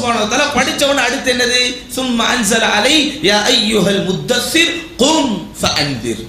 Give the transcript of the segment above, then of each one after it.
சுப்ஹானஹு வ தஆலா படிச்சவன அடுத்து என்னது சும்ம அன்ஸல அலை யா அய்யுஹல் முத்தஸ்ஸிர் கும் ஃபஅன்திர்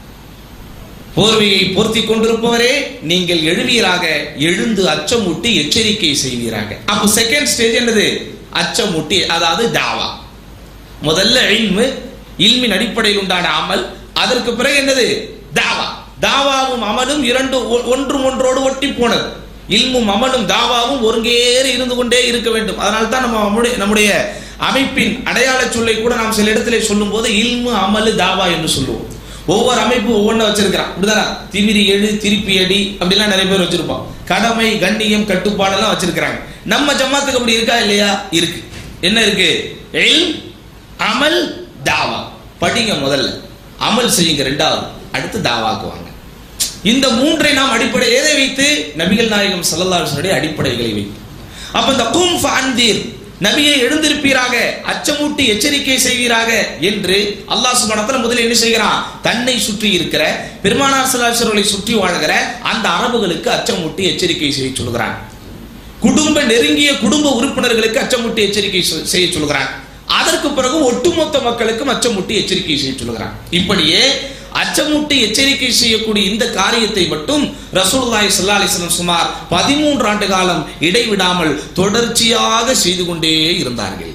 போர்வையை போர்த்தி கொண்டிருப்பவரே நீங்கள் எழுவீராக எழுந்து அச்சமூட்டி எச்சரிக்கை செய்வீராக அப்போ செகண்ட் ஸ்டேஜ் என்னது அச்சமூட்டி அதாவது தாவா முதல்ல இல்மு இல்மின் அடிப்படையில் உண்டான அமல் அதற்கு பிறகு என்னது தாவா தாவாவும் அமலும் இரண்டு ஒ- ஒன்றும் ஒன்றோடு ஒட்டி போனது இல்மும் அமலும் தாவாவும் ஒருங்கேறி இருந்து கொண்டே இருக்க வேண்டும் அதனால தான் நம்ம நம்முடைய நம்முடைய அமைப்பின் அடையாள சொல்லை கூட நாம் சில இடத்துல சொல்லும்போது இல்மு அமலு தாவா என்று சொல்லுவோம் ஒவ்வொரு அமைப்பு ஒவ்வொன்றை வச்சிருக்கிறான் இப்படிதானே திமிரி எழு திருப்பி அடி அப்படிலாம் நிறைய பேர் வச்சிருப்போம் கடமை கண்ணியம் கட்டுப்பாடெல்லாம் வச்சிருக்கிறாங்க நம்ம ஜமாத்துக்கு அப்படி இருக்கா இல்லையா இருக்கு என்ன இருக்கு இல்ம், அமல் தாவா படிங்க முதல்ல அமல் செய்யுங்க ரெண்டாவது அடுத்து தாவாக்கு வாங்க இந்த மூன்றை நாம் அடிப்படை எதை வைத்து நபிகள் நாயகம் ஸல்லல்லாஹு அலைஹி வஸல்லம் அடிப்படைகளை வைத்து அப்ப இந்த கும் ஃபஅன்திர் நபியை எழுந்திருப்பீராக அச்சமூட்டி எச்சரிக்கை செய்வீராக என்று அல்லாஹ் சுப்ஹானஹு வ தஆலா முதலில் என்ன செய்கிறான் தன்னை சுற்றி இருக்கிற பெருமானார் ஸல்லல்லாஹு அலைஹி வஸல்லம் சுற்றி வாழ்கிற அந்த அரபுகளுக்கு அச்சமூட்டி எச்சரிக்கை செய்ய சொல்கிறான் குடும்ப நெருங்கிய குடும்ப உறுப்பினர்களுக்கு அச்சமூட்டி எச்சரிக்கை சொ- செய்ய சொல்கிறான் அதற்கு பிறகு ஒட்டுமொத்த மக்களுக்கும் அச்சமூட்டி எச்சரிக்கை செய்ய சொல்கிறான் இப்படியே அச்சமூட்டி எச்சரிக்கை செய்யக்கூடிய இந்த காரியத்தை மட்டும் ரசூலுல்லாஹி ஸல்லல்லாஹு அலைஹி வஸல்லம் சுமார் பதிமூன்று ஆண்டு காலம் இடைவிடாமல் தொடர்ச்சியாக செய்து கொண்டே இருந்தார்கள்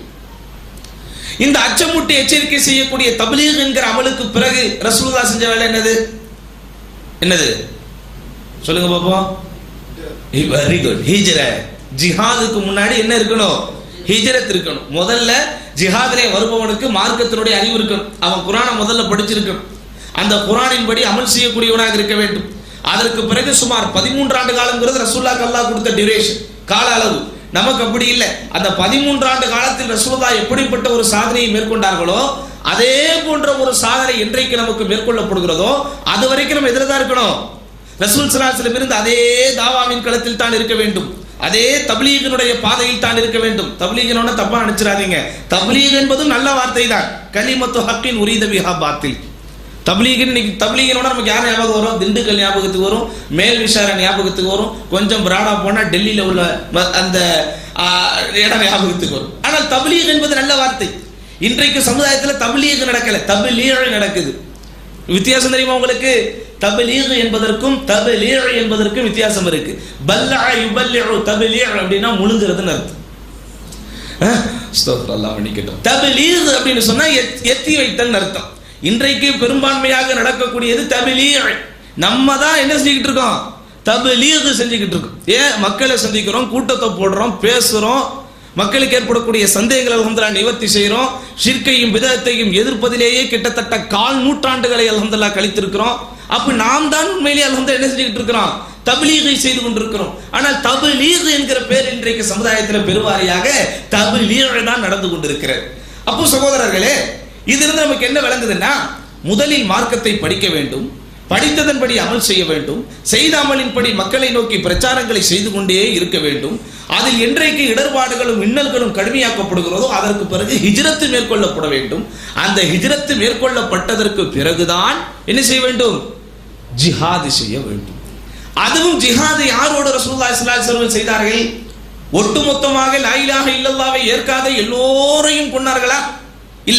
இந்த அச்சமூட்டி எச்சரிக்கை செய்யக்கூடிய தப்லீக் என்கிற அமலுக்கு பிறகு ரசூலுல்லாஹ் செஞ்ச வேலை என்னது என்னது சொல்லுங்க பாப்போம் வெரி குட் ஹிஜ்ர ஜிஹாதுக்கு முன்னாடி என்ன இருக்கணும் ஹிஜ்ரத் இருக்கணும் முதல்ல ஜிஹாதிலே வருபவனுக்கு மார்க்கத்தினுடைய அறிவு இருக்கணும் அவன் குரானை முதல்ல படிச்சிருக்கணும் அந்த குரானின் படி அமல் செய்யக்கூடியவனாக இருக்க வேண்டும் அதற்கு பிறகு சுமார் பதிமூன்று ஆண்டு காலங்கிறது ரசூல்லாக்கு அல்லாஹ் கொடுத்த டியூரேஷன் கால அளவு நமக்கு அப்படி இல்லை அந்த பதிமூன்று ஆண்டு காலத்தில் ரசூலுல்லா எப்படிப்பட்ட ஒரு சாதனையை மேற்கொண்டார்களோ அதே போன்ற ஒரு சாதனை என்றைக்கு நமக்கு மேற்கொள்ளப்படுகிறதோ அது வரைக்கும் நம்ம எதிர தான் இருக்கணும் ரசூல் சலாஹிலும் இருந்து அதே தாவாவின் களத்தில் தான் இருக்க வேண்டும் அதே தப்லீகனுடைய பாதையில் தான் இருக்க வேண்டும் தப்லீகனோட தப்பா நினைச்சிடாதீங்க தப்லீக் என்பதும் நல்ல வார்த்தை தான் கலிமத்து ஹக்கின் உரீத பிஹா பாத்தில் தப்லீகன் இன்னைக்கு தப்லீகனோட நமக்கு யார் ஞாபகம் வரும் திண்டுக்கல் ஞாபகத்துக்கு வரும் மேல் விசார ஞாபகத்துக்கு வரும் கொஞ்சம் பிராடா போனா டெல்லியில உள்ள ம- அந்த ஆ, இடம் ஞாபகத்துக்கு வரும் ஆனால் தப்லீக் என்பது நல்ல வார்த்தை இன்றைக்கு சமுதாயத்தில் தப்லீக் நடக்கல தபிலீழ் நடக்குது வித்தியாசம் தெரியுமா உங்களுக்கு தபிலீக் என்பதற்கும் தபிலீழ் என்பதற்கும் வித்தியாசம் இருக்கு பல்லா யுபல்லிஉ தபிலீழ் அப்படின்னா முழுங்குறதுன்னு அர்த்தம் அஹ், அஸ்தக்ஃபிருல்லாஹ் மன்னிக்கட்டும். தபிலீக் அப்படின்னு சொன்னா எத்- எத்தி வைத்தல் அர்த்தம் இன்றைக்கு பெரும்பான்மையாக நடக்கக்கூடியது தபிலீக் நம்ம தான் என்ன செஞ்சுக்கிட்டு இருக்கோம் தபிலீக் செஞ்சுக்கிட்டு இருக்கோம் ஏன் மக்களை சந்திக்கிறோம் கூட்டத்தை போடுறோம் பேசுறோம் மக்களுக்கு ஏற்படக்கூடிய சந்தேகங்கள் அல்ஹம்துலில்லாஹ் நிவர்த்தி செய்கிறோம் ஷிர்கையும் விதத்தையும் எதிர்ப்பதிலேயே கிட்டத்தட்ட கால் நூற்றாண்டுகளை அல்ஹம்துலில்லாஹ் கழித்திருக்கிறோம் அப்ப நாம் தான் உண்மையிலேயே அல்ஹம்துலில்லாஹ் என்ன செஞ்சுக்கிட்டு இருக்கிறோம் தபிலீகை செய்து கொண்டிருக்கிறோம் ஆனால் தபிலீக் என்கிற பேர் இன்றைக்கு சமுதாயத்தில் பெருவாரியாக தபிலீக் தான் நடந்து கொண்டிருக்கிறது அப்போ சகோதரர்களே இதிலிருந்து நமக்கு என்ன விளங்குதுன்னா முதலில் மார்க்கத்தை படிக்க வேண்டும் படித்ததன்படி அமல் செய்ய வேண்டும் செய்த அமலின்படி மக்களை நோக்கி பிரச்சாரங்களை செய்து கொண்டே இருக்க வேண்டும் அதில் என்றைக்கு இடர்பாடுகளும் இன்னல்களும் கடுமையாக்கப்படுகிறதோ அதற்கு பிறகு ஹிஜ்ரத்து மேற்கொள்ளப்பட வேண்டும் அந்த ஹிஜ்ரத்து மேற்கொள்ளப்பட்டதற்கு பிறகுதான் என்ன செய்ய வேண்டும் ஜிஹாது செய்ய வேண்டும் அதுவும் ஜிஹாது யாரோடு ரசூலுல்லாஹி ஸல்லல்லாஹு அலைஹி வஸல்லம் செய்தார்கள் ஒட்டுமொத்தமாக லா இலாஹ இல்லல்லாஹ்வை ஏற்காத எல்லோரையும் கொன்னார்களா இல்ல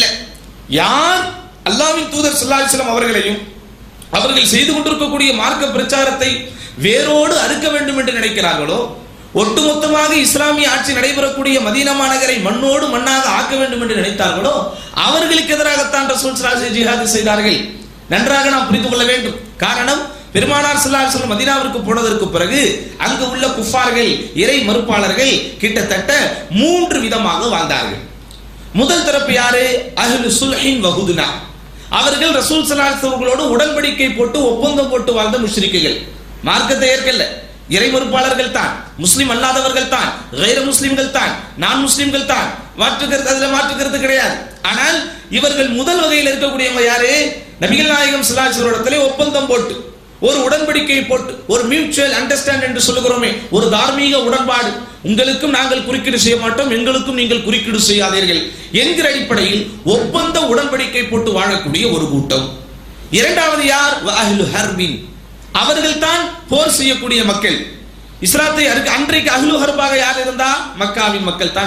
யார் அல்லாஹ்வின் தூதர் ஸல்லல்லாஹு அலைஹி வஸல்லம் அவர்களையும் அவர்கள் செய்து கொண்டிருக்கக்கூடிய மார்க்க பிரச்சாரத்தை வேரோடு அறுக்க வேண்டும் என்று நினைக்கிறார்களோ ஒட்டுமொத்தமாக இஸ்லாமிய ஆட்சி நடைபெறக்கூடிய மதீனா மாநகரை மண்ணோடு மண்ணாக ஆக்க வேண்டும் என்று நினைத்தார்களோ அவர்களுக்கு எதிராகத்தான் ரசூல் ஸல்லல்லாஹு அலைஹி ஜிஹாது செய்தார்கள் நன்றாக நாம் புரிந்து கொள்ள வேண்டும் காரணம் பெருமானார் ஸல்லல்லாஹு அலைஹி வஸல்லம் மதீனாவிற்கு போனதற்கு பிறகு அங்கு உள்ள குஃபார்கள் இறை மறுப்பாளர்கள் கிட்டத்தட்ட மூன்று விதமாக வாழ்ந்தார்கள் முதல் தரப்பு யாரு அஹ்லு சுல்ஹின் வஹுதுனா அவர்கள் ரசூல் ஸல்லல்லாஹு அலைஹி அவர்களோடு உடன்படிக்கை போட்டு ஒப்பந்தம் போட்டு வாழ்ந்த முஷ்ரிக்குகள் மார்க்கத்தை ஏற்கல்ல இறை மறுப்பாளர்கள் தான் முஸ்லிம் அல்லாதவர்கள் தான் கைர முஸ்லிம்கள் தான் நான் முஸ்லிம்கள் தான் மாற்றுக்கிறது அதுல மாற்றுக்கிறது கிடையாது ஆனால் இவர்கள் முதல் வகையில் இருக்கக்கூடியவங்க யாரு நபிகள் நாயகம் ஸல்லல்லாஹு அலைஹி வஸல்லம் ஒப்பந்தம் போட்டு ஒரு உடன்படிக்கை போட்டு ஒரு மியூச்சுவல் அண்டர்ஸ்டாண்ட் என்று சொல்லுகிறோமே ஒரு தார்மீக உடன்பாடு உங்களுக்கும் நாங்கள் குறுக்கீடு செய்ய மாட்டோம் எங்களுக்கும் நீங்கள் குறுக்கீடு செய்யாதீர்கள் என்கிற அடிப்படையில் ஒப்பந்த உடன்படிக்கை போட்டு வாழக்கூடிய ஒரு கூட்டம் இரண்டாவது யார் அஹ்லு ஹர்பின் அவர்கள் தான் போர் செய்யக்கூடிய மக்கள் இஸ்லாத்தை அன்றைக்கு அஹ்லு ஹர்பாக யார் இருந்தா மக்காவின் மக்கள் தான்